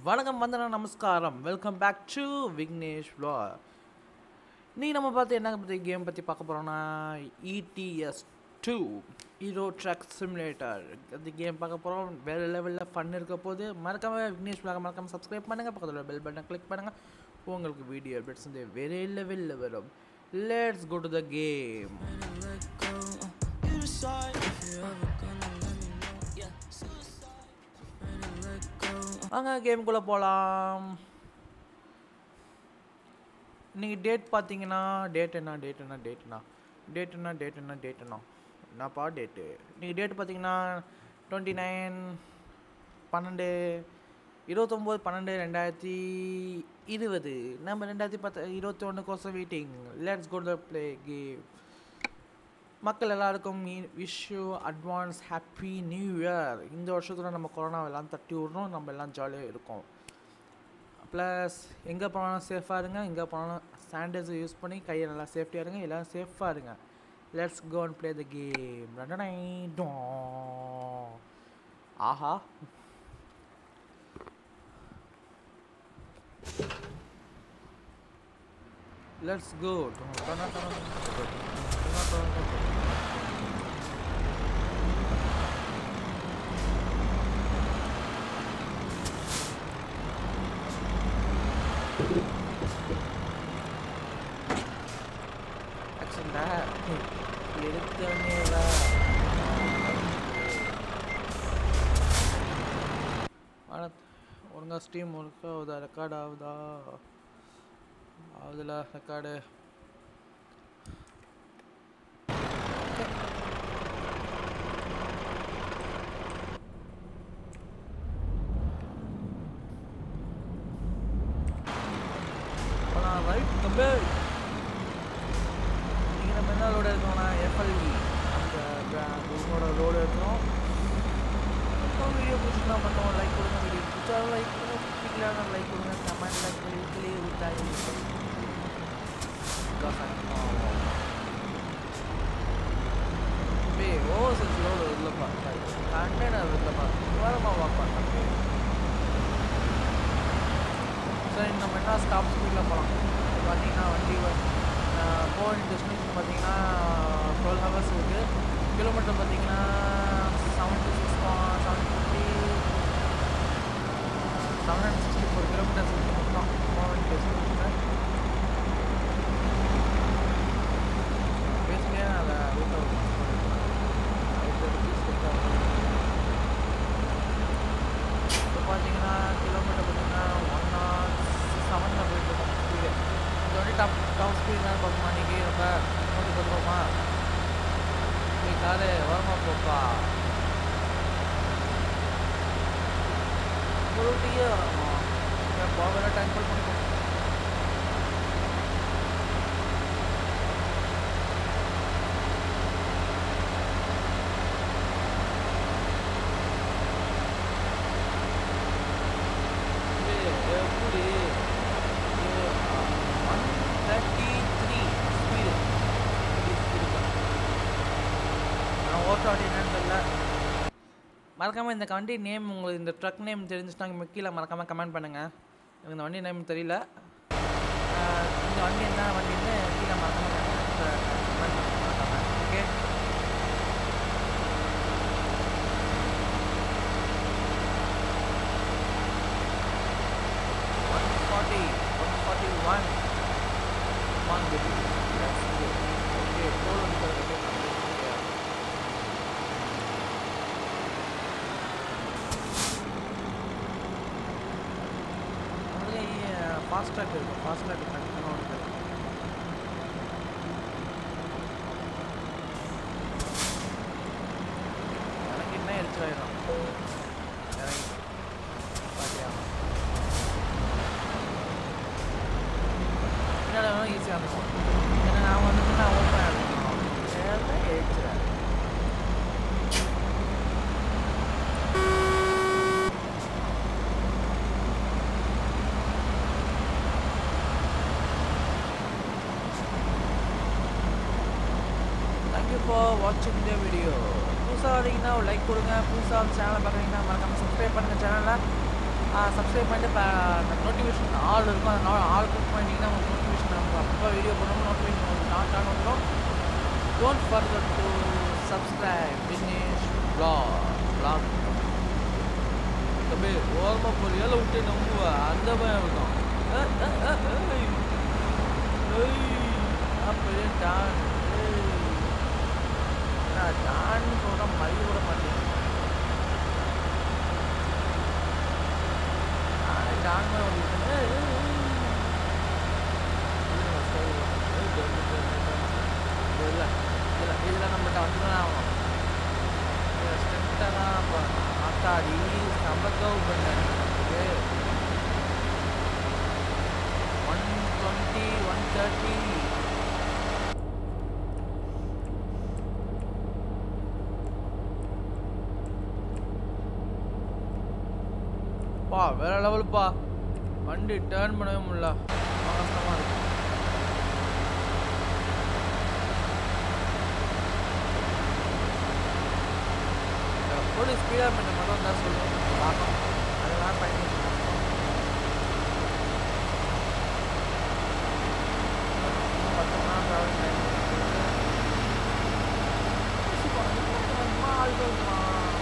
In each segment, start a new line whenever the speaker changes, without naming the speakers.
வணக்கம் வந்தனா நமஸ்காரம் welcome back to Vignesh vlog நீ நம்ம பார்த்து என்ன பற்றி கேம் பற்றி பார்க்க போகிறோம்னா ETS two Euro truck simulator அந்த கேம் பார்க்க போகிறோம் வேறு லெவலில் ஃபன் இருக்க போது மறக்காம விக்னேஷ் vlog மறக்காம சப்ஸ்கிரைப் பண்ணுங்கள் பக்கத்தில் பெல் பட்டன் கிளிக் பண்ணுங்கள் உங்களுக்கு வீடியோ அப்டேட்ஸ் வந்து வேறு லெவலில் வரும் let's go to the game
You decide if you're ever gonna let me know. Yeah, suicide. Ready to let go.
வாங்க கேமுக்குள்ளே போகலாம் இன்னைக்கு டேட் பார்த்தீங்கன்னா டேட் என்ன டேட் என்ன டேட் என்ன டேட் என்ன டேட் என்ன டேட் என்ன என்னப்பா டேட்டு இன்னைக்கு டேட் பார்த்தீங்கன்னா டுவெண்ட்டி நைன் பன்னெண்டு இருபத்தொம்போது பன்னெண்டு ரெண்டாயிரத்தி இருபது நம்ம ரெண்டாயிரத்தி பத்து இருபத்தி ஒன்றுக்கோசம் waiting let's go the play game மக்கள் எல்லாருக்கும் wish you advance happy new year இந்த வருஷத்தில் நம்ம கொரோனா எல்லாம் தட்டி விட்றோம் நம்ம எல்லாம் ஜாலியாக இருக்கோம் ப்ளஸ் எங்கே போனாலும் சேஃபாக இருங்க எங்கே போனாலும் சானிடைசர் யூஸ் பண்ணி கையை நல்லா சேஃப்டியாக இருங்க எல்லோரும் சேஃபாக இருங்க let's go and play the game ரெண்டனை ஆஹா லெட்ஸ் கோ ஆக்சுவலா எடுத்தோடனே வா. ஆனா ஒழுங்கா ஸ்டீம் ஒர்க் ஆகுதா ரெக்கார்ட் ஆகுதா ஆகுதுல ரெக்கார்டு போலாம் ரைட் கம்பே நீங்கள் நம்ம என்ன ரோடு இருக்கோம்னா எஃப்எல்இ அந்த உங்களோட ரோடு இருக்கிறோம் வீடியோ பிடிச்சிருந்தா மட்டும் லைக் கொடுங்க வீடியோ பிடிச்சா லைக் கொடுங்க பிடிக்கலன்னா லைக் கொடுங்க கமெண்ட்டில் கிளியே விட்டாங்க பே ஓவர்சீஸ் ரோடு இல்லைப்பா கண்டெய்னர் இல்லைப்பா ஓரமாக வாக் பண்ணேன் சரி நம்ம என்ன ஸ்டாப் ஸ்பீடில் போகலாம் பார்த்தீங்கன்னா வண்டி போக வேண்டிய டெஸ்டினேஷன் பார்த்தீங்கன்னா டுவெல் ஹவர்ஸ் இருக்குது கிலோமீட்டர் பார்த்தீங்கன்னா seventy six seven fifty seven hundred sixty four kilometres இருக்குது மொத்தம் போக வேண்டிய டெஸ்டினேஷன் பேசிக்கே அதை ரூட்டில் இப்போ பார்த்தீங்கன்னா கிலோமீட்டர் பார்த்தீங்கன்னா ஒன் நாட் செவனில் போயிட்டு இருக்கோம் ஸ்பீடு இது வந்து டாப் டாப் ஸ்பீட் தான் பார்க்கணுமா இன்றைக்கி ரொம்ப நூற்றி பத்து ரூபா நீ காரு வரமா போப்பா ஒரு டீயே வரணுமா போகிற டைம் கால் பண்ணிக்கோ இது எப்படி ஒன் தேர்ட்டி த்ரீ ஸ்பீடு நான் ஓட்ட வண்டி என்னன்னு தெரியல மறக்காமல் இந்த வண்டி நேம் உங்களுக்கு இந்த ட்ரக் நேம் தெரிஞ்சுட்டாங்க கீழே மறக்காமல் கமெண்ட் பண்ணுங்கள் எனக்கு இந்த வண்டி நேம் தெரியல ஆஹ் இந்த வண்டி என்ன வண்டின்னு கீழே மறக்காமல் கமெண்ட் மறக்காமல் okay one forty one forty one one baby. That's good. Okay, toll அடிக்கிறது okay. அதுலேயே ஃபாஸ்ட் ட்ராக் இருக்கும் ஃபாஸ்ட் ட்ராக் கண்டிப்பாக ஒன்று எனக்கு என்ன எரிச்சலாயிடும் இறங்கி பாத்தியா பின்னாடி வேணும் ஈஸியாக இருக்கும் ஏன்னா நான் வந்துட்டு நான் ஓப்பன் எடுக்கணும் எல்லாம் எரிச்சல தேங்க்யூ ஃபார் வாட்சிங் த வீடியோ புதுசாக வரீங்கன்னா ஒரு லைக் கொடுங்க புதுசாக சேனலை பார்க்குறீங்கன்னா மறக்காமல் சப்ஸ்கிரைப் பண்ணுங்கள் சேனலை சப்ஸ்கிரைப் பண்ணிட்டு நோட்டிஃபிகேஷன் ஆல் இருக்கும் அந்த ஆல் கிளிக் பண்ணிட்டீங்கன்னா உங்களுக்கு நோட்டிஃபிகேஷன் நம்ம அப்போ வீடியோ போடணும் நோட்டிஃபிகேஷன் உங்களுக்கு டான் டான் வந்துடும் don't forget to subscribe Dinesh vlog vlog தம்பி ஓரமாக போறியா இல்லை விட்டு நம்புவா அந்த பயம் இருக்கும் அஹ், அஹ், அஹ், ஏய். ஏய், அப்படியே டான் ஏய். நான் டான் சொல்கிறேன் மதிய விட மாட்டேன் நானே டான் மாதிரி ஓடிட்டு ஏய், ஏய், ஏய். இது நம்ம story தான். ஏய், டன்னு, டன்னு, டன்னு. இதுல இதுல இதுல நம்மகிட்ட வந்துதான் ஆகணும் ஸ்ட்ரென்த்தாக தான் இப்போ ஆத்தாடி சம்பத்தவு பண்ணேன் ஒன் டுவெண்ட்டி ஒன் தேர்ட்டி பா வேற லெவலுப்பா வண்டி டேர்ன் பண்ணவே முடியல ரொம்ப கஷ்டமா இருக்கு போலீஸ் ஸ்பீடாக பண்ண மட்டும் தான் சொல்லுவோம் பார்க்கணும் அதெல்லாம் பயன்படுத்தி பத்து மணி நேரம் ட்ராவல் டைம் ஆளுக்கு இருக்குமா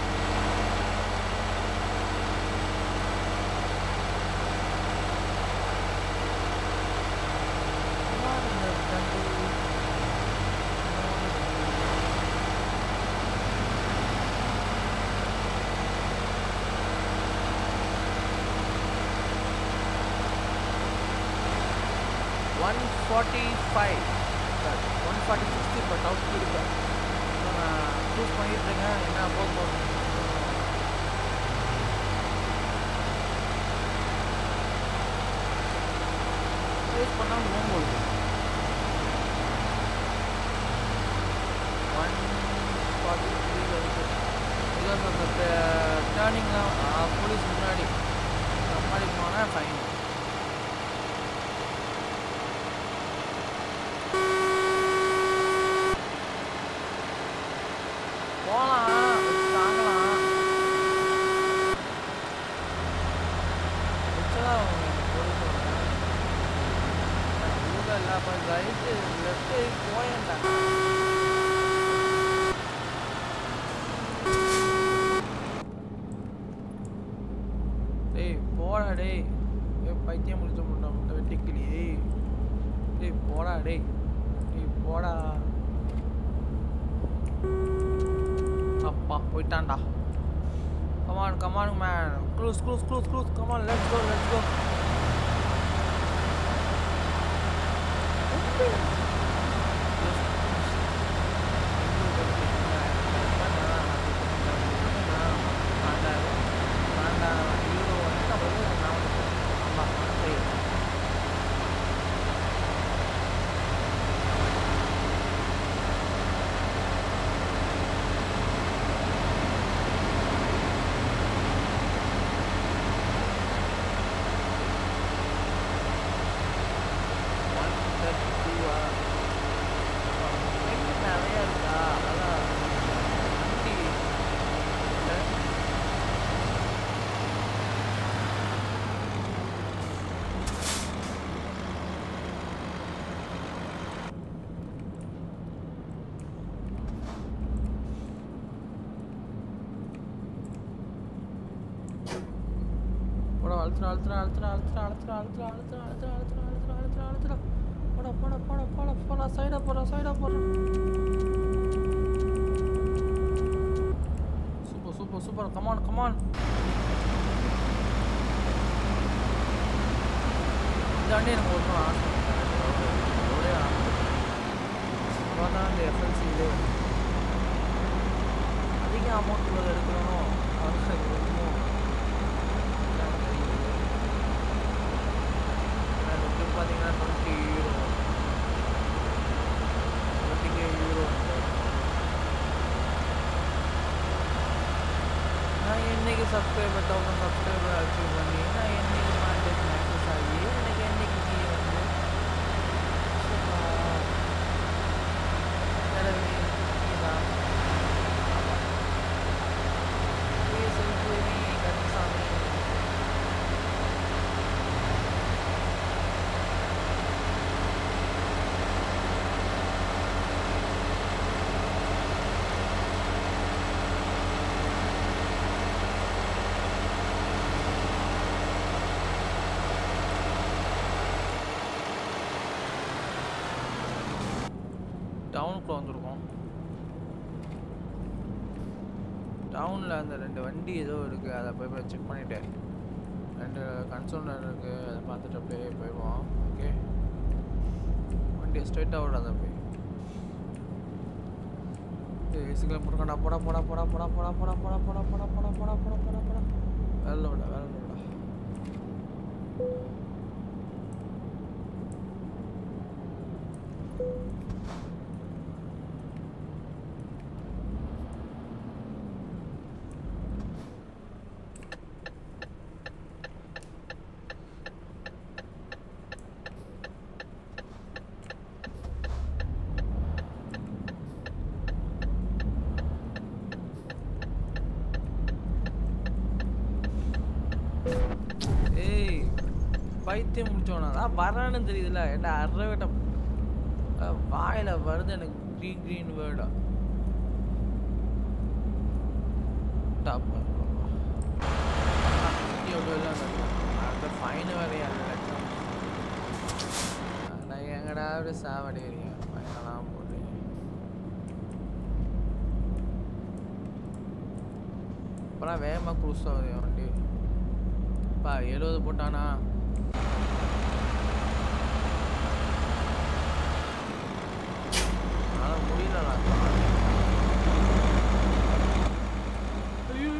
one forty five one forty sixty இப்போ டாப் இருக்கு நான் சூஸ் பண்ணிட்டு இருக்கேன் என்ன போக போகுது சூஸ் பண்ணால் போகும்போது ஒன் ஃபார்ட்டி த்ரீ வருது பிகாஸ் அந்த டேர்னிங்லாம் போலீஸ் முன்னாடி முன்னாடி போனால் ஃபைன் போகலாம் வச்சு தாங்கலாம் வச்சதான் போலீஸ் இல்லை அப்போ ரைட்டு லெஃப்ட்டு போயேன்டா டேய் போடா டேய் ஏய் பைத்தியம் முடிச்ச முட்டை முட்டை வெட்டிக்கிளி டேய் போடா டேய் டேய் போடா அப்பா போயிட்டான்டா come on come on man clues clues clues clues come on let's go let's go நிறைய இருக்கா அதான் வண்டி இல்லை போடா அழுத்துறா அழுத்துறா அழுத்துறா அழுத்துறா அழுத்துறா அழுத்துறா அழுத்துறா அழுத்துறா அழுத்துறா அழுத்துறா அழுத்துறா அழுத்துறா போடா போடா போடா போடா போடா சைடா போடா சைடா போடா super super super come on come on இந்த வண்டி எனக்கு ஒரு நாள் ஆசை ஒரே ஆசை அப்புறம் தான் இந்த எஃப்எல்சி இது அதிக அமௌண்ட் உள்ளது எடுக்கணும் அது ரொம்ப பார்த்தீங்கன்னா டுவெண்ட்டி யூரோ டுவெண்ட்டி யூரோ நான் என்னைக்கு சப்ஸ்கிரைபர் தௌசண்ட் சப்ஸ்கிரைபர் அச்சீவ் பண்ணி நான் என்னைக்கு மாண்டேட் மேக்ஸஸ் ஆகி எனக்கு என்னைக்கு கீ வந்து சும்மா நிலவே இதான் ஆமாம். ஏ செல்வி கந்தசாமி டவுனில் அந்த ரெண்டு வண்டி ஏதோ இருக்குது அதை போய் போய் செக் பண்ணிவிட்டு ரெண்டு கன்சோலர் இருக்குது அதை பார்த்துட்டு அப்படியே போயிடுவோம் ஓகே வண்டி ஸ்ட்ரைட்டாக விடாத போய் ஏசிக்கில் போட்டுக்கடா போடா போடா போடா போடா போடா போடா போடா போடா போடா போடா போடா போடா போடா போடா வேலை விட வேலை விட ஏய் பைத்தியம் முடிச்சோனா தான் வரான்னு தெரியுதுல என்ன அரை விட்ட வாயில வருது எனக்கு க்ரீன் க்ரீன் வேர்டா டாப் அடுத்த ஃபைன் வேறையா லட்சம் நான் எங்கடா அப்படி சாவடிக்கிறீங்க ஃபைனெல்லாம் போடுறீங்க இப்போலாம் வேகமாக க்ரூஸ் ஆகுது என் வண்டி பா எழுபது போட்டானா என்னால முடியலடா ஐயோ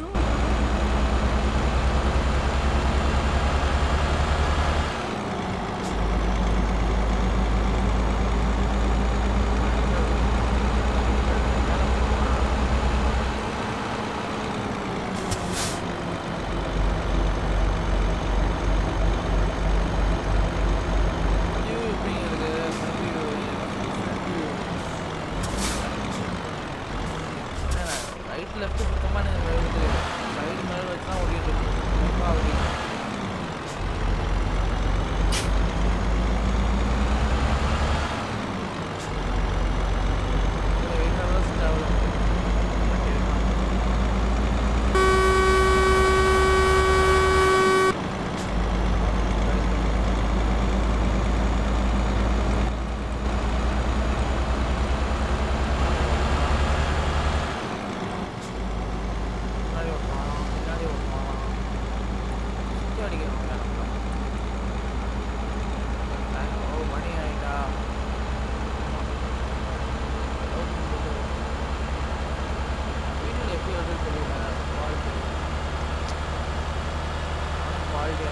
view எப்படி இருக்கு front view front view என்னடா ரைட் லெஃப்ட் சுத்தமாக எனக்கு வருது சைடு மேலே வச்சு தான் ஓடிட்டு இருக்கு ரொம்ப அப்படி எயிட் ஹவர்ஸ் ட்ராவல் முன்னாடி ஓட்டுவான் பின்னாடி ஓட்டுவான் சுற்றி அடிக்கிறான் ஓ மணி ஆயிட்டா வீட்டில் எப்படி வருது தெரியல குவாலிட்டி குவாலிட்டி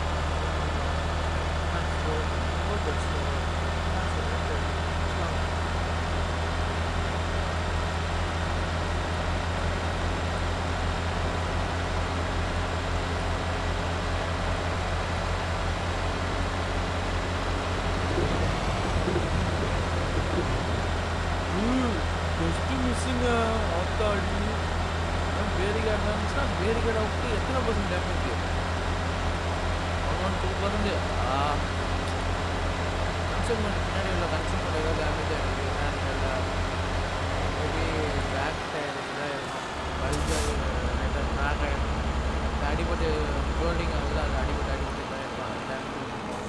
ஜஸ்ட் மிஸ்ஸிங்க ஆத்தாடி பேரிகார்டு இருந்துச்சுன்னா பேரிகார்டை விட்டு எத்தனை percent damage one two percent ஆ கன்சூமர் பின்னாடி உள்ள கன்சூமர் ஏதோ டேமேஜ் ஆகிருக்கு என்னன்னு தெரியல மேபி பேக் டயர் இதாக இருக்கும் பல்ஜர் லைட்டாக கிராக் ஆகிடும் இந்த அடிபட்டு ஹோல்டிங் ஆகுது அது அடிபட்டு அடிபட்டு இதாக இருக்கும் அது டேமேஜ் இருக்கும்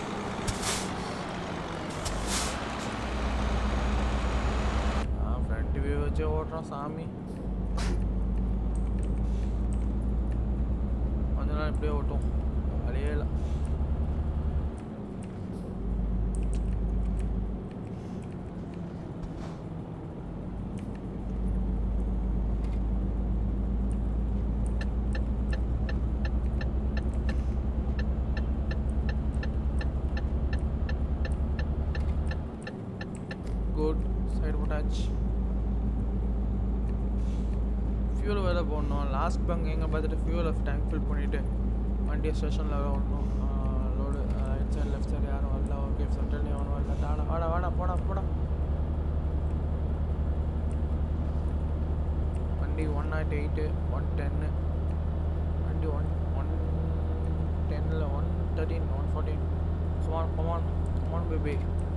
ஃப்ரண்ட் வியூ வச்சு ஓட்டுறோம் சாமி கொஞ்ச நாள் இப்படியே ஓட்டும் வழியே இல்லை குட் சைடு போட்டாச்சு ஃபியூல் வேலை போடணும் லாஸ்ட் பங்க் எங்கே பார்த்துட்டு ஃபியூலை டேங்க் ஃபில் பண்ணிவிட்டு வண்டியை ஸ்டேஷனில் வரணும் load right side left side யாரும் வரல ஓகே சென்டர்லேயும் அவனும் வரல டாடா வாடா வாடா போடா போடா வண்டி ஒன் நாட் எயிட்டு ஒன் டென்னு வண்டி ஒன் ஒன் டென்னில் one thirteen one fourteen come on come on come on baby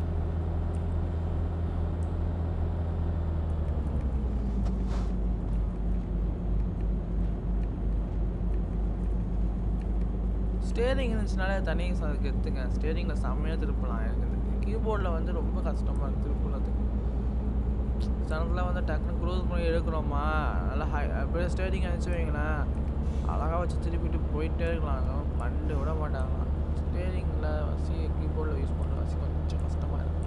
steering இருந்துச்சுனாலே தனி அதுக்கு எடுத்துங்க ஸ்டேரிங்கில் செம்மையாக திருப்பலாம் எனக்கு இந்த கீபோர்டில் வந்து ரொம்ப கஷ்டமாக இருக்குது திருப்பலத்துக்கு சேனலில் வந்து டக்குன்னு க்ளோஸ் பண்ணி எடுக்கிறோமா நல்லா ஹை அப்படியே ஸ்டேரிங் அனுப்பிச்சு வைங்களேன் அழகாக வச்சு திருப்பிட்டு போயிட்டே இருக்கலாம் கண்டு விட மாட்டாங்க ஸ்டேரிங்கில் வசி கீபோர்டில் யூஸ் பண்ணுற வசி கொஞ்சம் கஷ்டமாக இருக்கும்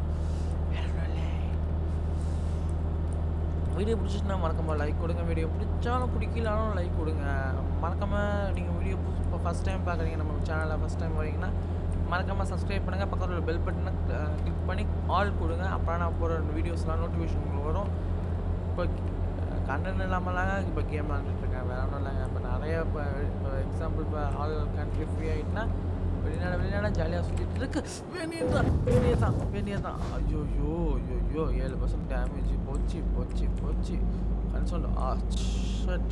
வீடியோ பிடிச்சிச்சுன்னா மறக்காம லைக் கொடுங்க வீடியோ பிடிச்சாலும் பிடிக்கலாலும் லைக் கொடுங்க மறக்காம நீங்கள் வீடியோ இப்போ ஃபஸ்ட் டைம் பார்க்குறீங்க நம்ம சேனலில் ஃபஸ்ட் டைம் வரீங்கன்னா மறக்காமல் சப்ஸ்கிரைப் பண்ணுங்கள் பக்கத்தில் பெல் பட்டனை கிளிக் பண்ணி ஆல் கொடுங்க அப்புறம் நான் போகிற வீடியோஸ்லாம் நோட்டிஃபிகேஷன் உங்களுக்கு வரும் இப்போ கண்டென்ட் இல்லாமலாங்க இப்போ கேம் விளாண்டுருக்கேன் வேற ஒன்றும் இல்லைங்க இப்போ நிறைய இப்போ இப்போ எக்ஸாம்பிள் இப்போ ஆல் கண்ட்ரி ஃப்ரீ ஆகிட்டுனா வெளிநாடு வெளிநாடு ஜாலியாக சுற்றிட்டு இருக்கு வேணியர் தான் வேணியர் தான் வேணியர் தான் ஐயோ ஐயோ ஐயோ ஐயோ ஏழு பர்சன்ட் டேமேஜ் போச்சு போச்சு போச்சு கன்சோல் ஆ ஷட்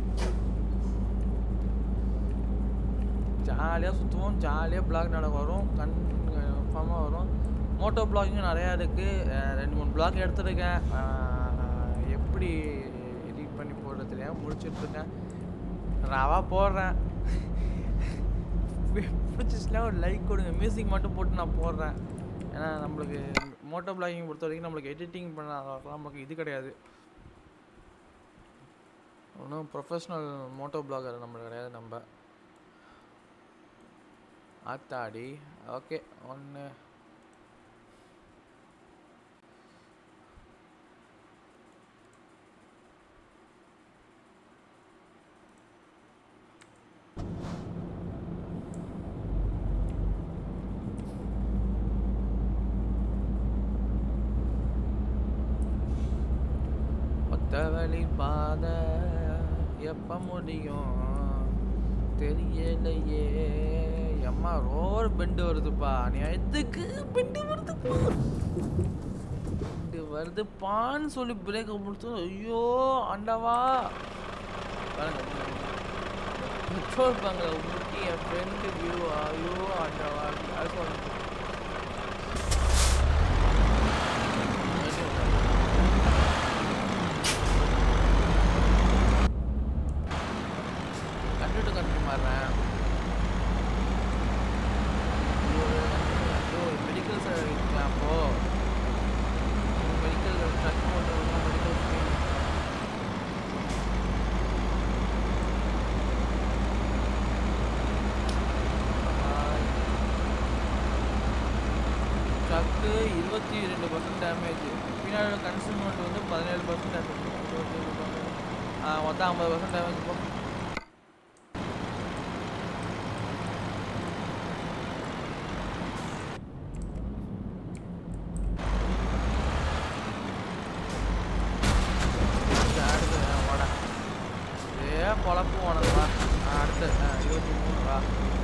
ஜாலியாக சுற்றுவோம் ஜாலியாக பிளாக் நடக்க வரும் கன்ஃபார்மாக வரும் மோட்டோ பிளாகிங் நிறையா இருக்குது ரெண்டு மூணு பிளாக் எடுத்துருக்கேன் அஹ் எப்படி எடிட் பண்ணி போடுறது தெரியாமல் முடிச்சிட்ருக்கேன் ரவா போடுறேன் பிடிச்சிச்சுன்னா ஒரு லைக் கொடுங்க மியூசிக் மட்டும் போட்டு நான் போடுறேன் ஏன்னா நம்மளுக்கு மோட்டோ பிளாகிங் பொறுத்த வரைக்கும் நம்மளுக்கு எடிட்டிங் பண்ண நமக்கு இது கிடையாது ஒன்றும் ப்ரொஃபஷ்னல் மோட்டோ பிளாகர் நம்மளுக்கு கிடையாது நம்ம ஆத்தாடி ஓகே ஒன்று ஒத்த வழி பாத எப்ப முடியும் தெரியலையே அம்மா ரோர் பெண்டு வருதுப்பா நீ எதுக்கு பெண்டு வருதுப்பா பெண்டு வருதுப்பான்னு சொல்லி பிரேக் முடிச்சு ஐயோ ஆண்டவா பாருங்க பெட்ரோல் பங்கில் முட்டி என் ஃப்ரெண்டு வியூ ஐயோ ஆண்டவா அது சொல்லுங்க கண்டுட்டு கண்டு மாறுறேன் மெடிக்கல் இருக்கலாம் அப்போ மெடிக்கல் ட்ரக் ஓட்டுறவங்க மெடிக்கல் ட்ரக்கு இருபத்தி ரெண்டு பர்சன்ட் டேமேஜ் பின்னாடி கன்சூமெண்ட் வந்து பதினேழு பர்சன்ட் டேமேஜ் மொத்தம் ஐம்பது பர்சன்ட் டேமேஜ் போ அடுத்து, அடுத்து, ஆ, வாடா. இதே பொழப்பு உனக்கு வா ஆ, அடுத்து ஆ, இருபத்தி மூணு வா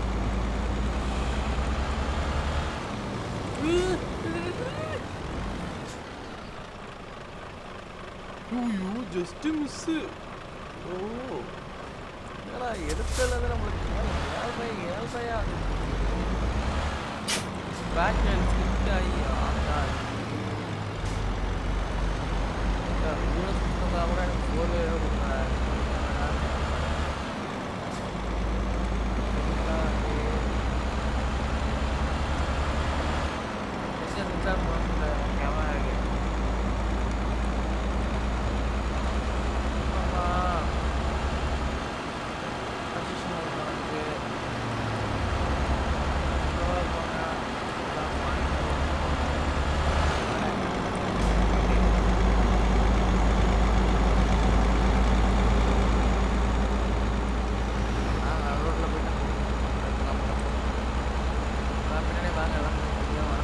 ஐயோ ஜஸ்ட் மிஸ்ஸு ஓ என்னடா எடுத்தல நம்மளுக்கு ஏழ்மை ஏழ்மையா பேக் ஸ்கிட் ஆகி ஆண்டா இவ்வளோ சுத்தமாக கூட எனக்கு ஃபோர் வேவே கொடுக்குறேன் சென்சார் பண்ணல கேமரா இருக்கு ஆமா அசிஸ்டன்ட் பண்ணது ரோட்டில் போயிட்டேன் பின்னாடி வாங்க எல்லாம் வாங்க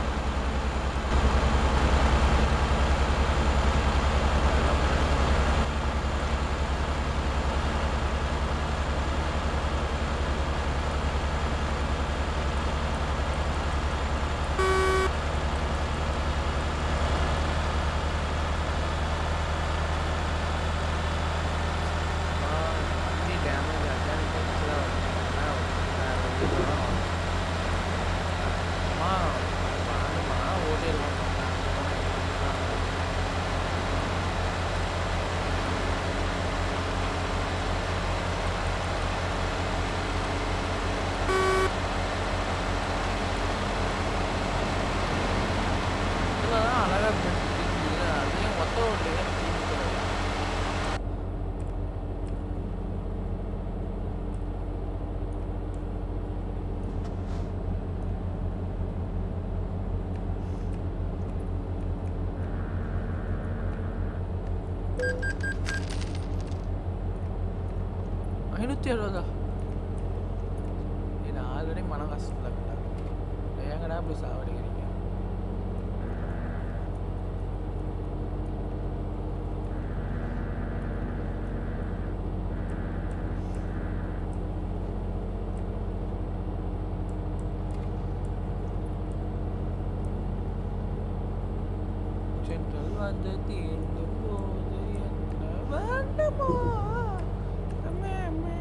வண்டி டேமேஜ் ஆச்சா அம்மா பாருமா ஓட்டிடுவோம் இதெல்லாம் அழகாக அதையும் ஒத்த ஓட்டுங்க நூற்றி அறுபதா இது ஆல்ரெடி மன கஷ்டத்தில் இருக்கேன் ஏங்கடா இப்படி சாவடிக்கிறீங்க சென்றல் வந்து தீர்ந்து போது என்ன வேண்டுமா அம்மே, அம்மே.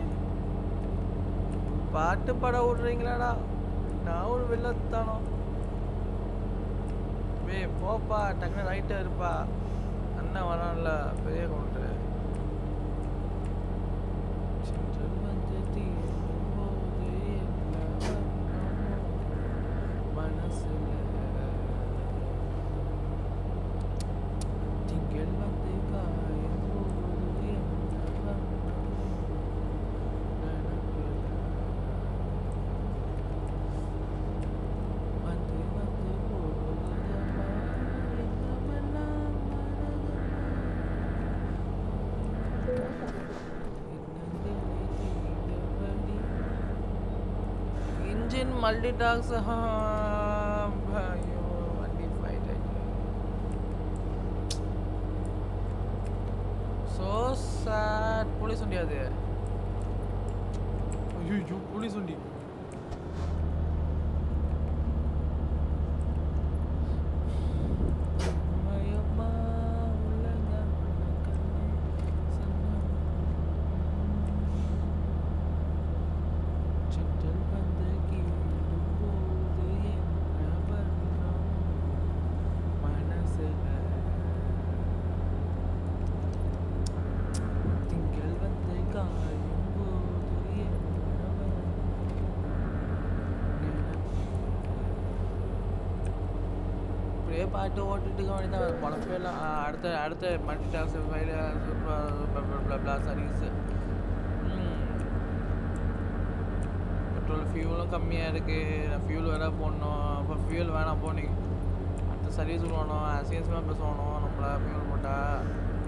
பாட்டு பாட விடுறீங்களாடா நான் ஒரு வெள்ளத்தானோ வே போப்பா டக்குனு ரைட்டா இருப்பா அண்ணன் வரான்ல பெரிய கவுண்டரு சென்றல் வந்து தீர்ந்து போது என்ன வண்ணமோ மனசுல திங்கள் வந்து காயும் போது என்ன வண்ணமோ நினப்புல வந்து வந்து போகுதம்மா எண்ணமெல்லாம் இன்ஜின் மல்டி டாக்ஸ் ஐயோ வண்டி ஃபைட் ஆயிடுச்சு ஸோ சேட் போலீஸ் வண்டி அது ஐயோ போலீஸ் வண்டி அம்மையம்மா உலகம் கண்ணே சொன்ன சென்றல் வந்து கீழும் போது என்ன வண்ணம் மனசுல திங்கள் வந்து காயும் போது என்ன வண்ணம் இப்படியே பாட்டு ஓட்டிட்டு இருக்க வேண்டியதான் பழப்பே இல்லை அடுத்த அடுத்த multi tax file service petrol ஃபியூலும் கம்மியாக இருக்குது நான் ஃபியூல் வேறு போடணும் அப்போ ஃபியூல் வேணாம் போ நீ அடுத்த சர்வீஸ் விடணும் அசியன்ஸுமாக பேசணும் நம்மளை ஃபியூல் போட்டால்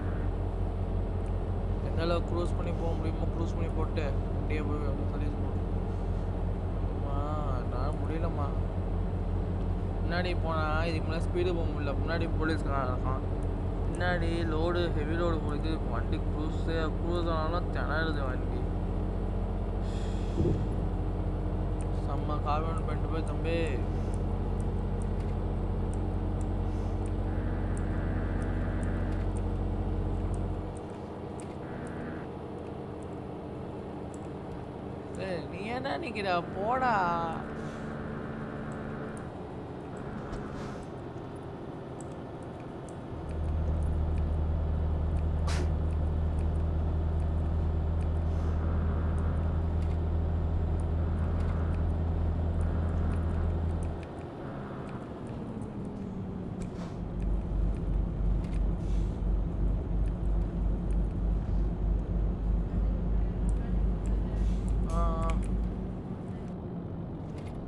எந்த அளவுக்கு க்ரூஸ் பண்ணி போக முடியுமோ க்ரூஸ் பண்ணி போட்டு அப்படியே போய் சர்வீஸ் போடணும் அம்மா என்னால் முடியலம்மா முன்னாடி போனால் இதுக்கு முன்னாடி ஸ்பீடு போக முடியல முன்னாடி போலீஸ்காரன் இருக்கான் பின்னாடி லோடு ஹெவி லோடு போகுது வண்டி க்ரூஸு க்ரூஸ் ஆனாலும் திணறுது வண்டி செம்ம கார்பன் பண்ணிட்டு போய் தம்பி ஏய், நீ என்ன நிக்கிற போடா ஆ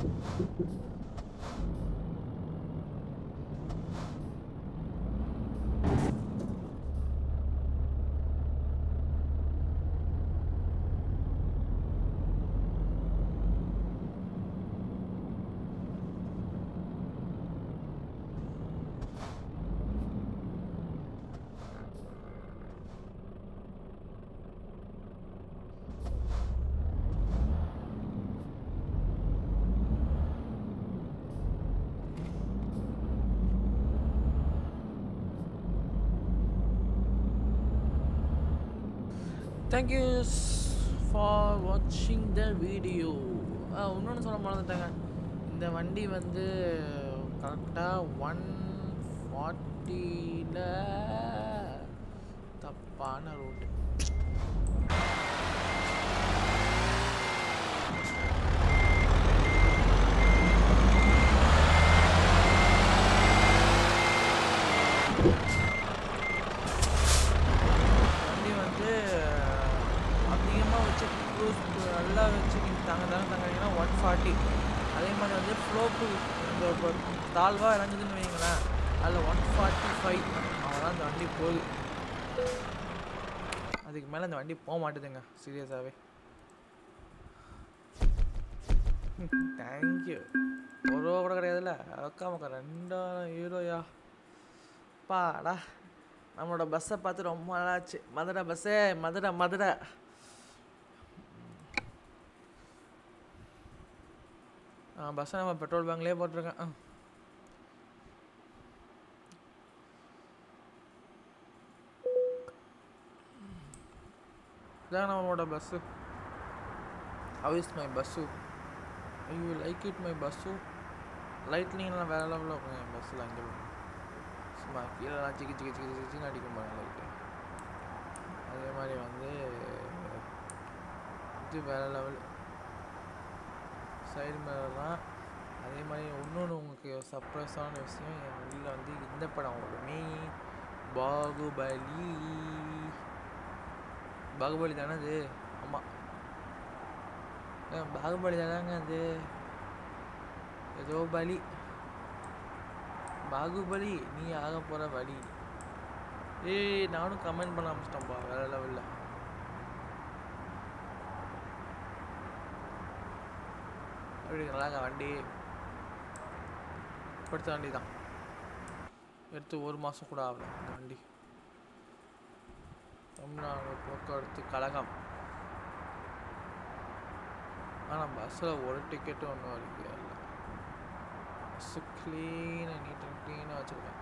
தேங்க்யூ ஃபார் வாட்சிங் த வீடியோ இன்னொன்று சொல்ல மறந்துட்டேங்க இந்த வண்டி வந்து கரெக்டாக ஒன் ஃபார்ட்டியில் தப்பான ரூட்டு வண்டி வந்து அதிகமாக வச்சு க்ரூஸ் நல்லா வச்சு நீங்கள் தாங்க தாங்க தாங்கன்னா ஒன் ஃபார்ட்டி அதே மாதிரி வந்து ஃப்ளோப்பு இந்த இப்போ தாழ்வாக இறங்குதுன்னு வைங்களேன் அதில் ஒன் ஃபார்ட்டி ஃபைவ் அவ்வளோதான் இந்த வண்டி போகுது அதுக்கு மேலே இந்த வண்டி போக மாட்டுதுங்க சீரியஸாகவே தேங்க்யூ ஒரு ரூபா கூட கிடையாதுல்ல அக்கா மக்கா ரெண்டாயிரம் ஹீரோயா பாடா நம்மளோட பஸ்ஸை பார்த்து ரொம்ப நாளாச்சு மதுரை பஸ்ஸே மதுரை மதுரை ஆ பஸ்ஸை நம்ம பெட்ரோல் பேங்க்லேயே போட்டிருக்கேன் ஆ இதான் நம்மளோட bus how is my bus ஐயோ லைக் இட் மை பஸ்ஸு லைட்னிங்லாம் வேறு லெவலில் இருக்கும் என் பஸ்ஸில் அங்கே சும்மா கீழெல்லாம் சிக்கி சிக்கி சிக்கி சிக்கின்னு அடிக்கும் பாருங்க லைட்டு அதே மாதிரி வந்து இது வேறு லெவல் சைடு மிரர்லாம் அதே மாதிரி இன்னொன்று உங்களுக்கு சர்ப்ரைஸான விஷயம் என் வண்டியில் வந்து இந்த படம் ஓடுமே பாகுபலி பாகுபலி தானே அது ஆமாம் பாகுபலி தானேங்க அது ஏதோ பலி பாகுபலி நீ ஆக போகிற வழி ஏய் நானும் கமெண்ட் பண்ண ஆரம்பிச்சிட்டேன்ப்பா வேற லெவலில் அப்படி நல்லாங்க வண்டி படுத்த வண்டி தான் எடுத்து ஒரு மாதம் கூட ஆகல இந்த வண்டி தமிழ்நாடு போக்குவரத்து கழகம் ஆனால் பஸ்ஸில் ஒரு டிக்கெட்டும் ஒன்றும் இருக்கு இல்லை பஸ்ஸு க்ளீனாக நீட் அண்ட் க்ளீனாக வச்சுருக்கேன்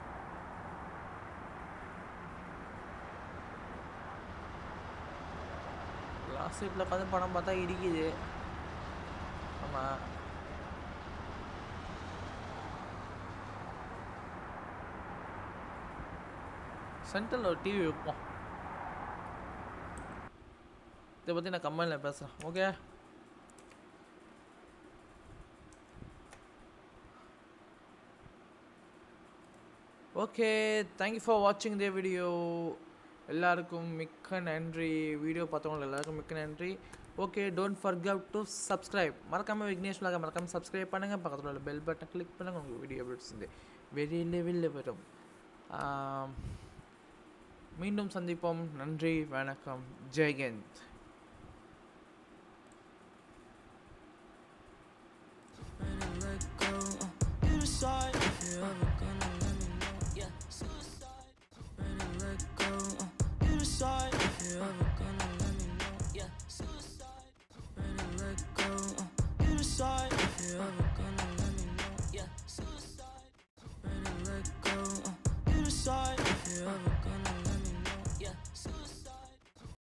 லாஸ்ட் சீட்டில் உட்காந்து படம் பார்த்தா இடிக்குது ஆமாம் சென்ட்ரலில் ஒரு டிவி வைப்போம் இதை பற்றி நான் கம்பெனியில் பேசுகிறேன் ஓகே ஓகே தேங்க்யூ ஃபார் வாட்சிங் த வீடியோ எல்லாருக்கும் மிக்க நன்றி வீடியோ பார்த்தவங்க எல்லாருக்கும் மிக்க நன்றி okay don't forget to subscribe மறக்காமல் விக்னேஷ் விலாக மறக்காமல் சப்ஸ்கிரைப் பண்ணுங்கள் பக்கத்தில் உள்ள பெல் பட்டன் கிளிக் பண்ணுங்கள் உங்களுக்கு வீடியோ அப்டேட்ஸ் வந்து வெரி லெவலில் வரும் ஆம், மீண்டும் சந்திப்போம் நன்றி வணக்கம் ஜெயகந்த்
Ready to let go. Uh, you decide if you're ever gonna let me know. Yeah, suicide. Ready to let go. Uh, you decide if you're ever gonna let me know. Yeah, suicide. Ready to let go. Uh, you decide if you're ever